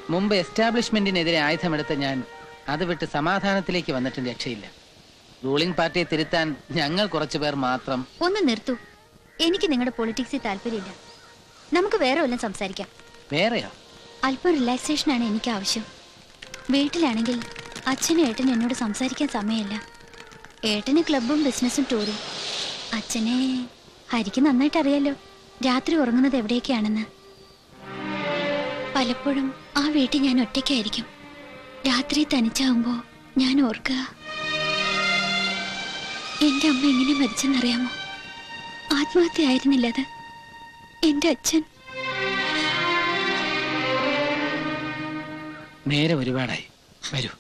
മുമ്പ് എസ്റ്റാബ്ലിഷ്മെന്റിനെതിരെ ആയുധമെടുത്ത ഞാൻ അത് വിട്ട് സമാധാനത്തിലേക്ക് വന്നിട്ടും രക്ഷയില്ല റൂളിംഗ് പാർട്ടിയെ തിരുത്താൻ ഞങ്ങൾ കുറച്ചു പേർ മാത്രം ഒന്ന് നിർത്തൂ എനിക്ക് നിങ്ങളുടെ പൊളിറ്റിക്സിൽ താല്പര്യമില്ല നമുക്ക് വേറെ വല്ലതും സംസാരിക്കാം വേറെയോ അല്പം റിലാക്സേഷൻ ആണ് എനിക്ക് ആവശ്യം വീട്ടിലാണെങ്കിൽ അച്ഛനും ഏട്ടനും എന്നോട് സംസാരിക്കാൻ സമയമില്ല ഏട്ടന് ക്ലബും ബിസിനസ്സും ടൂറും അച്ഛനെ ഹരിക്ക് നന്നായിട്ട് അറിയാലോ രാത്രി ഉറങ്ങുന്നത് എവിടെയൊക്കെയാണെന്ന് പലപ്പോഴും ആ വീട്ടിൽ ഞാൻ ഒറ്റയ്ക്കായിരിക്കും രാത്രി തനിച്ചാവുമ്പോ ഞാൻ ഓർക്കുക എന്റെ അമ്മ എങ്ങനെ മരിച്ചെന്നറിയാമോ ആത്മഹത്യ ആയിരുന്നില്ല അത് എന്റെ അച്ഛൻ നേരെ ഒരുപാടായി വരൂ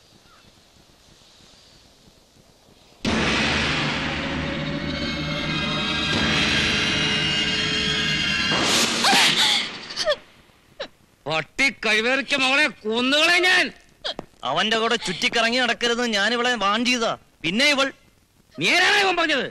പട്ടി കഴിവേറിക്ക മകളെ കൊന്നുകളെ ഞാൻ അവന്റെ കൂടെ ചുറ്റിക്കറങ്ങി നടക്കരുത് ഞാൻ ഇവളെ വാണ്ടിയതാ പിന്നെ ഇവൾ നേരാണ് ഇവൻ പറഞ്ഞത്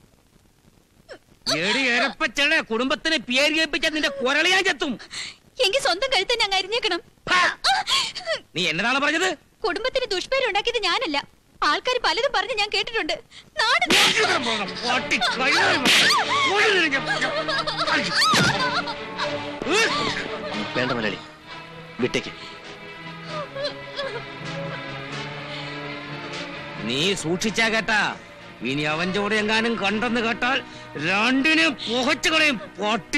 എടി എരപ്പച്ചളെ കുടുംബത്തിന് പേര് കേൾപ്പിച്ച നിന്റെ കുരളി ഞാൻ ചെത്തും എങ്കിൽ സ്വന്തം കഴുത്ത് ഞാൻ അരിഞ്ഞേക്കണം നീ എന്നതാണ് പറഞ്ഞത് കുടുംബത്തിന് ദുഷ്പേരുണ്ടാക്കിയത് ഞാനല്ല ആൾക്കാർ പലതും പറഞ്ഞ് ഞാൻ കേട്ടിട്ടുണ്ട് നാട് പട്ടി കഴിവേറി മകളെ. ഒരു നിരങ്ങ- വേണ്ട മലയാളി വിട്ടേക്ക് നീ സൂക്ഷിച്ചാ കേട്ടാ ഇനി അവൻ ചോടെ എങ്ങാനും കണ്ടെന്ന് കേട്ടാൽ രണ്ടിനും പുകച്ചു കളയും പട്ടി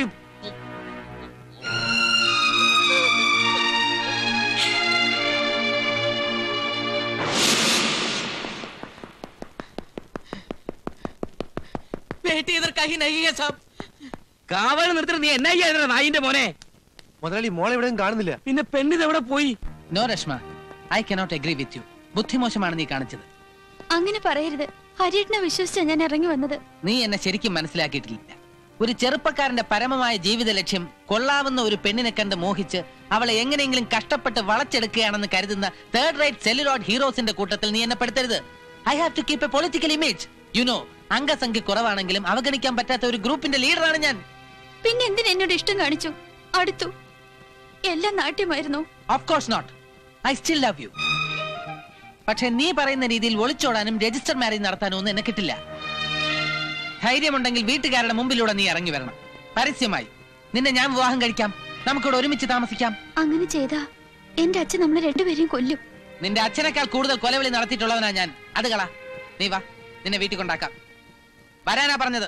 बेटी इधर कहीं नहीं है सब കാവൽ നിർത്തിട്ട് നീ എന്നാ ചെയ്യാ നായിന്റെ മോനെ മുതലാളി മോളെ എവിടെയും കാണുന്നില്ല പിന്നെ പെണ്ണിത് എവിടെ പോയി no Reshma I cannot agree with you ബുദ്ധിമോശമാണ് നീ കാണിച്ചത് അങ്ങനെ പറയരുത് ഹരിയേട്ടനെ വിശ്വസിച്ചാ ഞാൻ ഇറങ്ങി വന്നത് നീ എന്നെ ശരിക്കും മനസ്സിലാക്കിയിട്ടില്ല ഒരു ചെറുപ്പക്കാരന്റെ പരമമായ ജീവിത ലക്ഷ്യം കൊള്ളാവുന്ന ഒരു പെണ്ണിനെ കണ്ട് മോഹിച്ച് അവളെ എങ്ങനെയെങ്കിലും കഷ്ടപ്പെട്ട് വളച്ചെടുക്കുകയാണെന്ന് കരുതുന്ന തേർഡ് റേറ്റ് സെല്ലുലോഡ് ഹീറോസിന്റെ കൂട്ടത്തിൽ നീ എന്നെ പെടുത്തരുത് I have to keep a political image you know അംഗസംഖ്യ കുറവാണെങ്കിലും അവഗണിക്കാൻ പറ്റാത്ത ഒരു ഗ്രൂപ്പിന്റെ ലീഡറാണ് ഞാൻ പിന്നെ എന്തിന് എന്നോട് ഇഷ്ടം കാണിച്ചു അടുത്തു എല്ലാം നാട്യമായിരുന്നു of course not I still love you പക്ഷെ നീ പറയുന്ന രീതിയിൽ ഒളിച്ചോടാനും രജിസ്റ്റർ മാരേജ് നടത്താനും ഒന്നും എന്നെ കിട്ടില്ല ധൈര്യമുണ്ടെങ്കിൽ വീട്ടുകാരുടെ മുമ്പിലൂടെ നീ ഇറങ്ങി വരണം പരസ്യമായി നിന്നെ ഞാൻ വിവാഹം കഴിക്കാം നമുക്കിവിടെ ഒരുമിച്ച് താമസിക്കാം അങ്ങനെ ചെയ്താ എന്റെ അച്ഛൻ നമ്മളെ രണ്ടുപേരെയും കൊല്ലും നിന്റെ അച്ഛനേക്കാൾ കൂടുതൽ കൊലവിളി നടത്തിയിട്ടുള്ളവനാ ഞാൻ അത് കള നീ വാ നിന്നെ വീട്ടിൽ കൊണ്ടാക്കാം വരാനാ പറഞ്ഞത്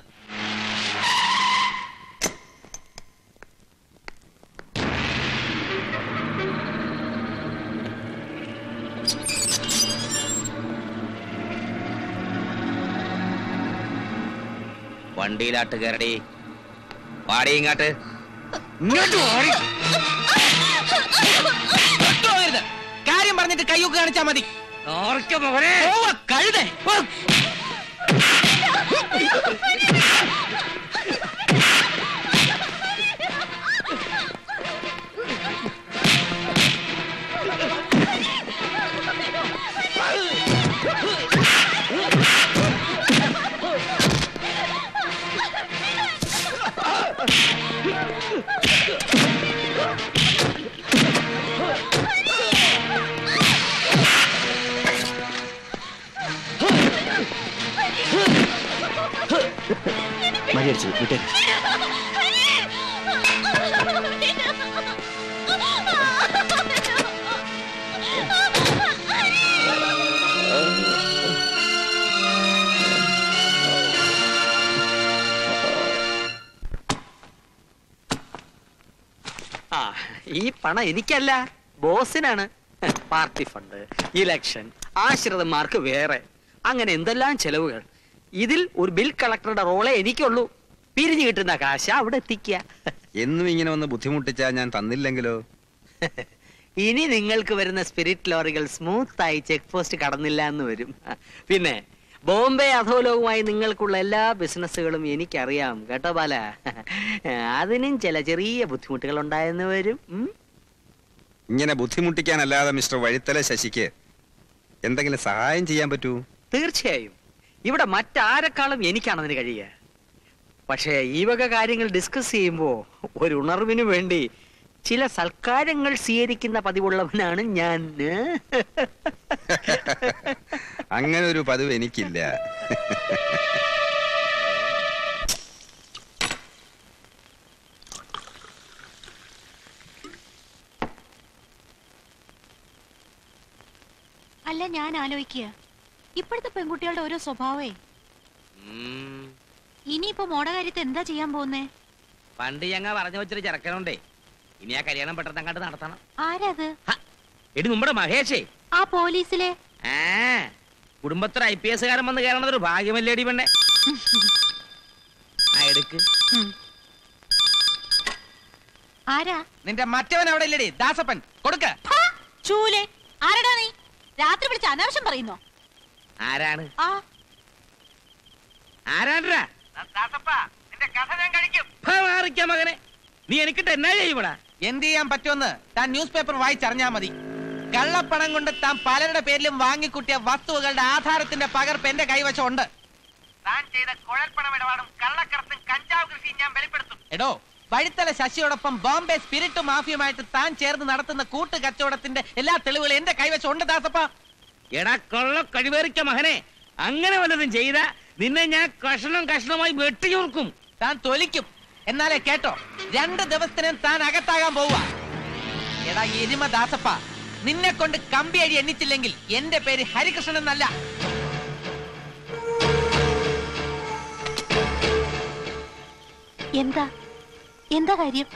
വണ്ടിയിലാട്ട് കയറടി പാടി ഇങ്ങാട്ട് ഇങ്ങോട്ട് ഓടി പോകരുത്. കാര്യം പറഞ്ഞിട്ട് കയ്യൊക്കെ കാണിച്ചാ മതി ആർക്ക മകനെ പോവാ, കഴുതേ പോ. മരിയടിച്ചു വിട്ടേക്ക് ആ ഈ പണം എനിക്കല്ല ബോസിനാണ് പാർട്ടി ഫണ്ട് ഇലക്ഷൻ ആശ്രിതന്മാർക്ക് വേറെ അങ്ങനെ എന്തെല്ലാം ചെലവുകൾ ഇതിൽ ഒരു ബിൽ കളക്ടറുടെ റോളേ എനിക്കുള്ളൂ പിരിഞ്ഞു കിട്ടുന്ന കാശ് അവിടെ എത്തിക്കുക എന്നും ഇങ്ങനെ വന്ന് ബുദ്ധിമുട്ടിച്ചാ ഞാൻ തന്നില്ലെങ്കിലോ ഇനി നിങ്ങൾക്ക് വരുന്ന സ്പിരിറ്റ് ലോറികൾ സ്മൂത്ത് ആയി ചെക്ക് പോസ്റ്റ് കടന്നില്ല എന്ന് വരും പിന്നെ ബോംബെ അധോലോകമായി നിങ്ങൾക്കുള്ള എല്ലാ ബിസിനസ്സുകളും എനിക്കറിയാം കേട്ടോ ബാല അതിനും ചില ചെറിയ ബുദ്ധിമുട്ടുകൾ ഉണ്ടായെന്ന് വരും ഉം. ഇങ്ങനെ ബുദ്ധിമുട്ടിക്കാനല്ലാതെ മിസ്റ്റർ വഴിത്തല ശശിക്ക് എന്തെങ്കിലും സഹായം ചെയ്യാൻ പറ്റൂ തീർച്ചയായും ഇവിടെ മറ്റാരെക്കാളും എനിക്കാണ് അതിന് കഴിയുക പക്ഷേ ഈ വക കാര്യങ്ങൾ ഡിസ്കസ് ചെയ്യുമ്പോൾ ഒരു ഉണർവിന് വേണ്ടി ചില സൽക്കാരങ്ങൾ സ്വീകരിക്കുന്ന പതിവുള്ളവനാണ് ഞാൻ അങ്ങനെ ഒരു പതിവ് എനിക്കില്ല അല്ല ഞാൻ ആലോചിക്കുക ഇപ്പോഴത്തെ പെൺകുട്ടികളുടെ ഓരോ സ്വഭാവേ ഇനിയിപ്പോ മോടെ കാര്യത്തെ എന്താ ചെയ്യാൻ പോകുന്നേ പണ്ട് ഞങ്ങ പറഞ്ഞു വെച്ചൊരു ചെറുക്കനുണ്ടേ ഇനി ആ കല്യാണം പെട്ടെന്ന് അങ്ങോട്ട് നടത്തണം ആരത് എടി നമ്മുടെ മഹേഷേ ആ പോലീസിലെ ആ കുടുംബത്തിൽ ഐ പി എസ് കാരൻ വന്ന് കയറണത് ഒരു ഭാഗ്യമല്ലേടി പെണ്ണെ ആ എടുക്ക് ഉം. ആരാ നിന്റെ മറ്റവൻ അവിടെ ഇല്ലടി ദാസപ്പൻ കൊടുക്ക ഹാ, ചൂലെ ആരടാ നീ രാത്രി വിളിച്ച് അനാവശ്യം പറയുന്നോ ആരാണ് ആ ആരാണ്ടാ മാറിക്ക മകനെ നീ എനിക്കിട്ട് എന്നാ ചെയ്യൂടാ എന്ത് ചെയ്യാൻ പറ്റുമെന്ന് താൻ ന്യൂസ് പേപ്പർ വായിച്ചറിഞ്ഞാ മതി കള്ളപ്പണം കൊണ്ട് താൻ പലരുടെ പേരിലും വാങ്ങിക്കൂട്ടിയ വസ്തുവകളുടെ ആധാരത്തിന്റെ പകർപ്പ് എന്റെ കൈവശം ഉണ്ട് താൻ ചെയ്ത കുഴൽപ്പണം ഇടപാടും കള്ളക്കടത്തും കഞ്ചാവ് കൃഷിയും ഞാൻ വെളിപ്പെടുത്തും എടോ വഴിത്തല ശശിയോടൊപ്പം ബോംബെ സ്പിരിറ്റ് മാഫിയുമായിട്ട് താൻ ചേർന്ന് നടത്തുന്ന കൂട്ട് കച്ചവടത്തിന്റെ എല്ലാ തെളിവുകളും എന്റെ കൈവശം ഉണ്ട് ദാസപ്പ എടാ കൊള്ള കഴിവേറിക്ക മകനെ അങ്ങനെ വല്ലതും ചെയ്ത നിന്നെ ഞാൻ കഷ്ണം കഷ്ണമായി വെട്ടിയൂർക്കും താൻ തൊലിക്കും എന്നാലേ കേട്ടോ രണ്ട് ദിവസത്തിനും താൻ അകത്താകാൻ പോവുക എടാ എരുമ ദാസപ്പ നിന്നെ കൊണ്ട് കമ്പി അടി എണ്ണിച്ചില്ലെങ്കിൽ എന്റെ പേര് ഹരികൃഷ്ണൻ എന്നല്ല എന്താ എന്താ കാര്യം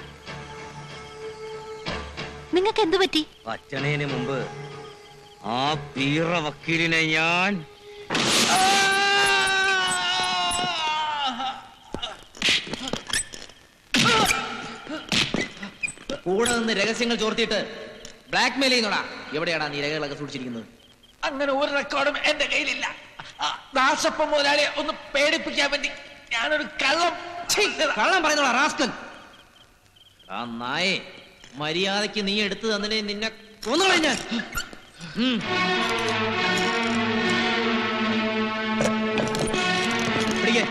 നിങ്ങൾക്ക് എന്തു പറ്റി അച്ഛനേന് മുമ്പ് ആ പീറ വക്കീലിനെ ഞാൻ കൂടെ നിന്ന് രഹസ്യങ്ങൾ ചോർത്തിയിട്ട് ബ്ലാക്ക് മെയിൽ ചെയ്യുന്നോടാ എവിടെയാടാ നീ രേഖകളൊക്കെ സൂക്ഷിച്ചിരിക്കുന്നത് അങ്ങനെ ഒരു റെക്കോർഡും എന്റെ കയ്യിലില്ല ആ, ദാസപ്പ മുതലാളിയെ ഒന്ന് പേടിപ്പിക്കാൻ വേണ്ടി ഞാനൊരു കള്ളം ചെയ്തതാ. കള്ളം പറയുന്നോളാ റാസ്കൽ ആ നായെ മര്യാദയ്ക്ക് നീ എടുത്തു തന്നിനെ നിന്നെ കൊന്നുകളെ ഞാൻ ഉം. പിടിക്ക്.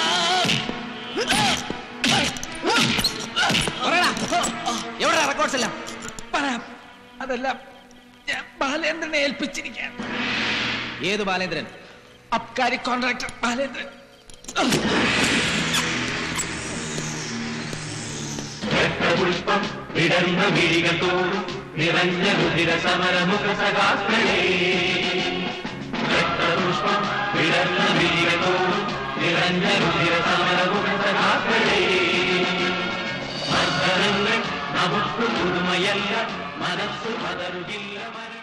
പറയടാ. എവിടെടാ റെക്കോർഡ്സ് എല്ലാം പറയാം അതെല്ലാം ഞാൻ ബാലേന്ദ്രനെ ഏൽപ്പിച്ചിരിക്കുകയാണ് ഏത് ബാലേന്ദ്രൻ അബ്കാരി കോൺട്രാക്ടർ ബാലേന്ദ്രൻ പുഷ്പം വിടർന്ന മിഴികൾ തോറും നിറഞ്ഞ രുതിര സമരമുഖ സഖാക്കളേ പുഷ്പം വിടർന്ന മിഴികൾ തോറും നിറഞ്ഞ രുതിര സമരമുഖ സഖാക്കളേ മർദ്ദനങ്ങൾ നമുക്ക് പുതുമയല്ല മനസ്സ് പതറുകില്ല മരണം